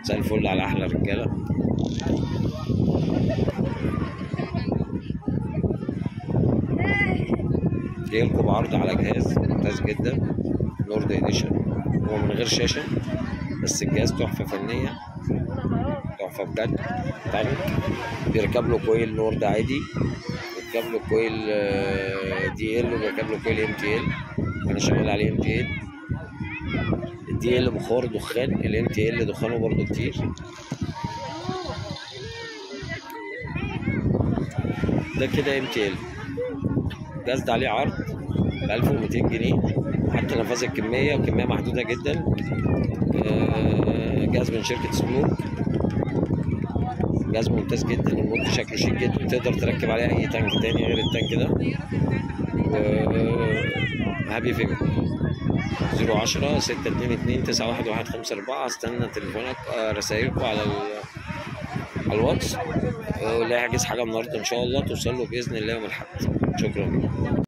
مساء الفل على احلى رجاله جاي لكم عرض على جهاز ممتاز جدا نورد اديشن هو من غير شاشه بس الجهاز تحفه فنيه تحفه بجد تانك بيركب له كويل نورد عادي بيركب له كويل دي ال وبيركب له كويل ام تي ال انا شغال عليه ام تي ال الدي ال بخار دخان الام تي ال دخانه برضه كتير ده كده ام تي ال الجهاز ده عليه عرض ب 1200 جنيه حتى نفاذ الكمية وكمية محدودة جدا آه، جهاز من شركة سموك جهاز ممتاز جدا المود شكله شيك جدا تقدر تركب عليه أي تانك تاني غير التانك ده و هابي فيجو 010 622 911154 استنى تليفونك آه، رسايلكم على ال... على الواتس آه، واللي هيحجز حاجة النهاردة إن شاء الله توصل له بإذن الله يوم الأحد شكرا